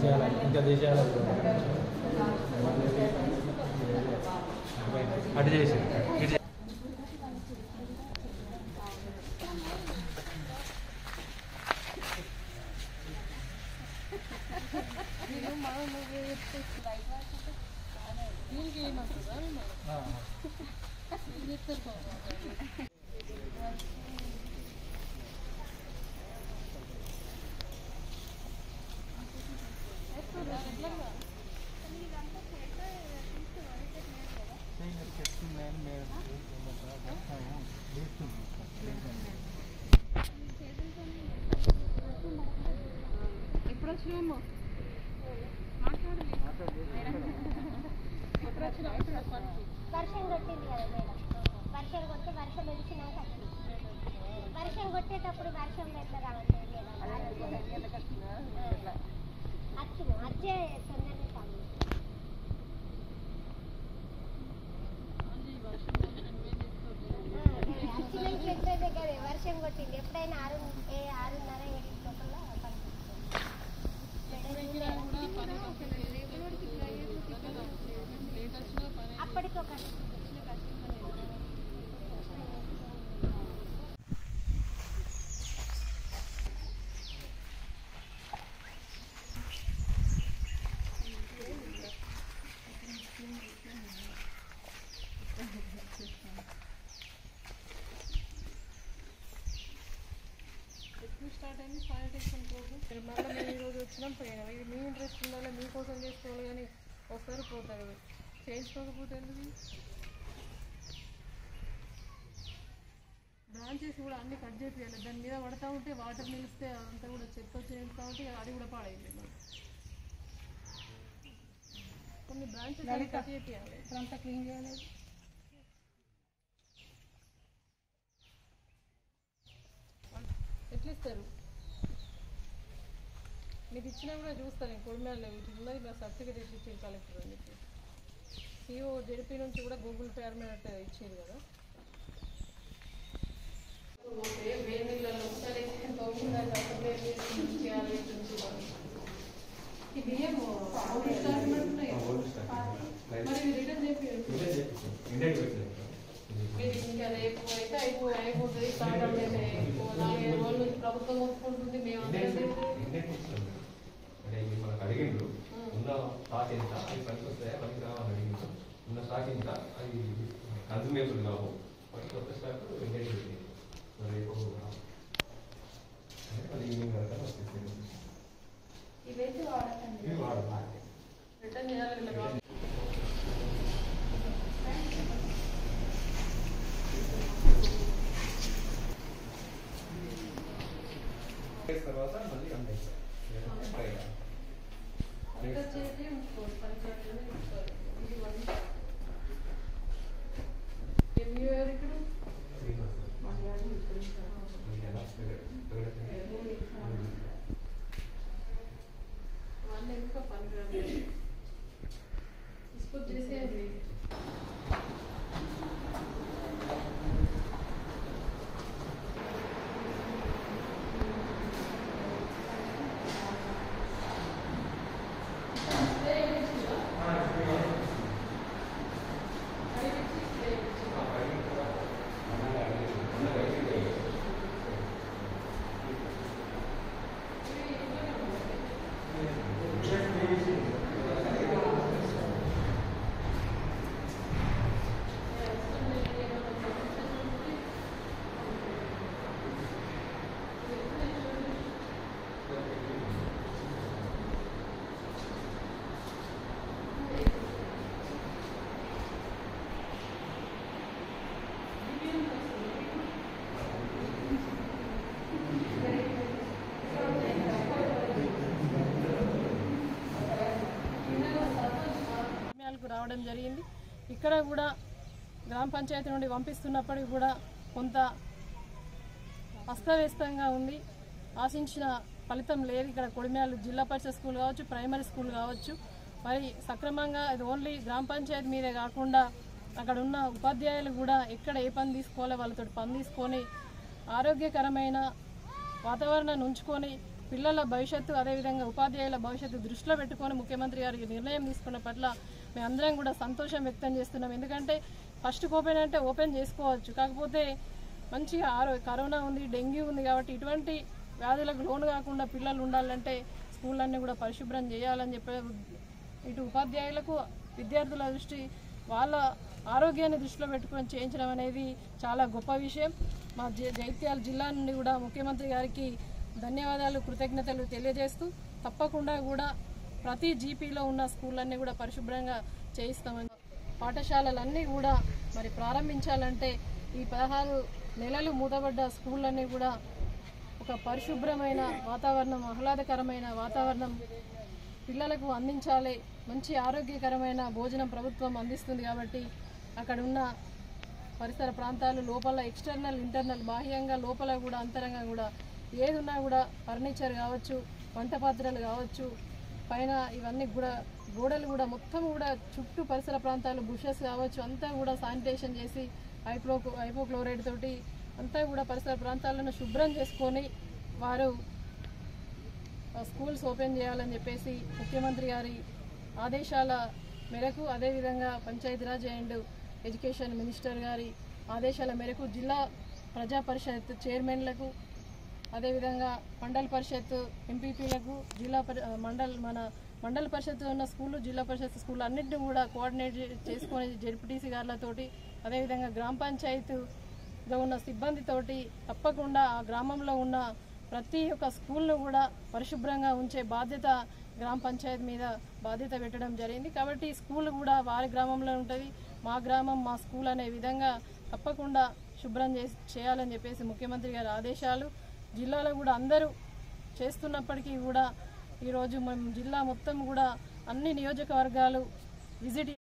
చేయాలి ఇంకా చేసేయాలి అటు చేసి ఇటు చే- ఆ, ఎప్పుడు వచ్చినామో వర్షం కొట్టింది కదా మేడం వర్షం కొట్టి వర్షం వెలిసినాక వచ్చింది. వర్షం కొట్టేటప్పుడు వర్షం ఎట్లా రావట్లేదు మేడం వచ్చిన వచ్చే తొందరగా కాదు వచ్చిన చెప్పే దగ్గరే వర్షం కొట్టింది ఎప్పుడైనా ఆరు ఏ ఆరున్నర ఏడు లోపల అప్పటికొక ఎప్పుడు స్టార్ట్ అయింది శానిటేషన్ కోసం మళ్ళీ మేము ఈరోజు వచ్చినాం పోయినాం ఇది మీ ఇంట్రెస్ట్ ఉండాలి మీకోసం చేసుకోవాలి కానీ వస్తారు పోతారు చేయించుకోకపోతే ఎందుకు బ్రాంచెస్ కూడా అన్ని కట్ చేయాలి దాని మీద పడతా ఉంటే వాటర్ నిలిస్తే అంతా కూడా చెత్త వచ్చి నిలుస్తూ ఉంటే అది కూడా పాడైంది కొన్ని బ్రాంచెస్ అన్ని కట్ చేయాలి అంతా క్లీన్ చేయాలి ఎట్లా ఇస్తారు మీరు ఇచ్చినా కూడా చూస్తాను నేను కొడిమేళ ఇట్లా ఉన్నది మీరు సర్టిఫికేట్ ఇచ్చింది కలెక్టర్ అని చెప్పి సిఓ జడిపి నుంచి కూడా గూగుల్ పే అన్నట్టు ఇచ్చింది కదా ఓకే వేడి నీళ్ళలో ఒకసారి తవ్వుకుందాక అసలు వేడి నీళ్ళు చేయాలి చూసుకోవాలి ఈ బియ్యం ఓల్డ్ స్టాక్ ఉన్నాయి మరి ఇవి రిటర్న్ చేయండి మీరు ఇంకా రేపు అయితే అయిపో అయిపోతుంది కావడం లేదు నాలుగైదు రోజుల నుంచి ప్రభుత్వం ఒప్పుకుంటుంది మేము అందరం అంటే ఇది మనకు అడిగిండ్రు ఉన్న స్టాక్ ఎంత అది పనికి వస్తాయా పనికి రావాలని అడిగిండ్రు ఉన్న స్టాక్ ఎంత అది కన్సూమేబుల్ కావు మరి కొత్త స్టాక్ వెంటనే పెట్టింది మరి రేపు అంటే అది ఈవినింగ్ వరకు వస్తుంది ఇవైతే వాడకండి ఇవి వాడదు రిటర్న్ చేయాలి వీళ్ళకి కావాలి. తర్వాత మళ్ళీ కంప్లీట్ రిటర్న్ చేసి ఉంచుకోవాలి పంచాయతీలోనే ఉంచుకోవాలి ఇది వన్ ఎంఈఓ ఎవరు ఇక్కడ వన్ ఇంకా పనికిరాదు తీసుకొచ్చి చేసేయండి గ్రామాలకు రావడం జరిగింది ఇక్కడ కూడా గ్రామ పంచాయతీ నుండి పంపిస్తున్నప్పటికీ కూడా కొంత అస్తవ్యస్తంగా ఉంది ఆశించిన ఫలితం లేదు ఇక్కడ కొడిమ్యాలు జిల్లా పరిషత్ స్కూల్ కావచ్చు ప్రైమరీ స్కూల్ కావచ్చు మరి సక్రమంగా ఇది ఓన్లీ గ్రామ పంచాయతీ మీదే కాకుండా అక్కడ ఉన్న ఉపాధ్యాయులు కూడా ఎక్కడ ఏ పని తీసుకోవాలో వాళ్ళతో పని తీసుకొని ఆరోగ్యకరమైన వాతావరణాన్ని ఉంచుకొని పిల్లల భవిష్యత్తు అదేవిధంగా ఉపాధ్యాయుల భవిష్యత్తు దృష్టిలో పెట్టుకొని ముఖ్యమంత్రి గారికి నిర్ణయం తీసుకున్న పట్ల మేమందరం కూడా సంతోషం వ్యక్తం చేస్తున్నాం ఎందుకంటే ఫస్ట్ ఓపెన్ అంటే ఓపెన్ చేసుకోవచ్చు కాకపోతే మంచిగా ఆరో కరోనా ఉంది డెంగ్యూ ఉంది కాబట్టి ఇటువంటి వ్యాధులకు లోను కాకుండా పిల్లలు ఉండాలంటే స్కూళ్ళన్నీ కూడా పరిశుభ్రం చేయాలని చెప్పే ఇటు ఉపాధ్యాయులకు విద్యార్థుల దృష్టి వాళ్ళ ఆరోగ్యాన్ని దృష్టిలో పెట్టుకొని చేయించడం అనేది చాలా గొప్ప విషయం మా జై జైత్యాల జిల్లా నుండి కూడా ముఖ్యమంత్రి గారికి ధన్యవాదాలు కృతజ్ఞతలు తెలియజేస్తూ తప్పకుండా కూడా ప్రతి జీపీలో ఉన్న స్కూళ్ళన్నీ కూడా పరిశుభ్రంగా చేయిస్తామని పాఠశాలలన్నీ కూడా మరి ప్రారంభించాలంటే ఈ పదహారు నెలలు మూతబడ్డ స్కూళ్ళన్నీ కూడా ఒక పరిశుభ్రమైన వాతావరణం ఆహ్లాదకరమైన వాతావరణం పిల్లలకు అందించాలి మంచి ఆరోగ్యకరమైన భోజనం ప్రభుత్వం అందిస్తుంది కాబట్టి అక్కడ ఉన్న పరిసర ప్రాంతాలు లోపల ఎక్స్టర్నల్ ఇంటర్నల్ బాహ్యంగా లోపల కూడా అంతరంగా కూడా ఏది ఉన్నా కూడా ఫర్నిచర్ కావచ్చు వంట పాత్రలు కావచ్చు పైన ఇవన్నీ కూడా గోడలు కూడా మొత్తం కూడా చుట్టూ పరిసర ప్రాంతాలు బుషెస్ కావచ్చు అంతా కూడా శానిటేషన్ చేసి హైప్లో హైపోక్లోరైడ్ తోటి అంతా కూడా పరిసర ప్రాంతాలను శుభ్రం చేసుకొని వారు ఆ, స్కూల్స్ ఓపెన్ చేయాలని చెప్పేసి ముఖ్యమంత్రి గారి ఆదేశాల మేరకు అదేవిధంగా పంచాయతీరాజ్ అండ్ ఎడ్యుకేషన్ మినిస్టర్ గారి ఆదేశాల మేరకు జిల్లా ప్రజా పరిషత్ చైర్మన్లకు అదేవిధంగా మండల పరిషత్ ఎంపీపీలకు జిల్లా పరి ఆ, మండల్ మన మండల పరిషత్ ఉన్న స్కూళ్ళు జిల్లా పరిషత్ స్కూల్ అన్నింటినీ కూడా కోఆర్డినేట్ చే- చేసుకొని జెడ్పీటీసీ గారులతోటి అదేవిధంగా గ్రామ పంచాయతీలో ఉన్న సిబ్బందితోటి తప్పకుండా ఆ గ్రామంలో ఉన్న ప్రతి ఒక్క స్కూల్ను కూడా పరిశుభ్రంగా ఉంచే బాధ్యత గ్రామ పంచాయతీ మీద బాధ్యత పెట్టడం జరిగింది కాబట్టి ఈ స్కూల్ కూడా వారి గ్రామంలో ఉంటుంది మా గ్రామం మా స్కూల్ అనే విధంగా తప్పకుండా శుభ్రం చేసి చేయాలని చెప్పేసి ముఖ్యమంత్రి గారి ఆదేశాలు జిల్లాలో కూడా అందరూ చేస్తున్నప్పటికీ కూడా ఈరోజు మనం జిల్లా మొత్తం కూడా అన్ని నియోజకవర్గాలు విజిట్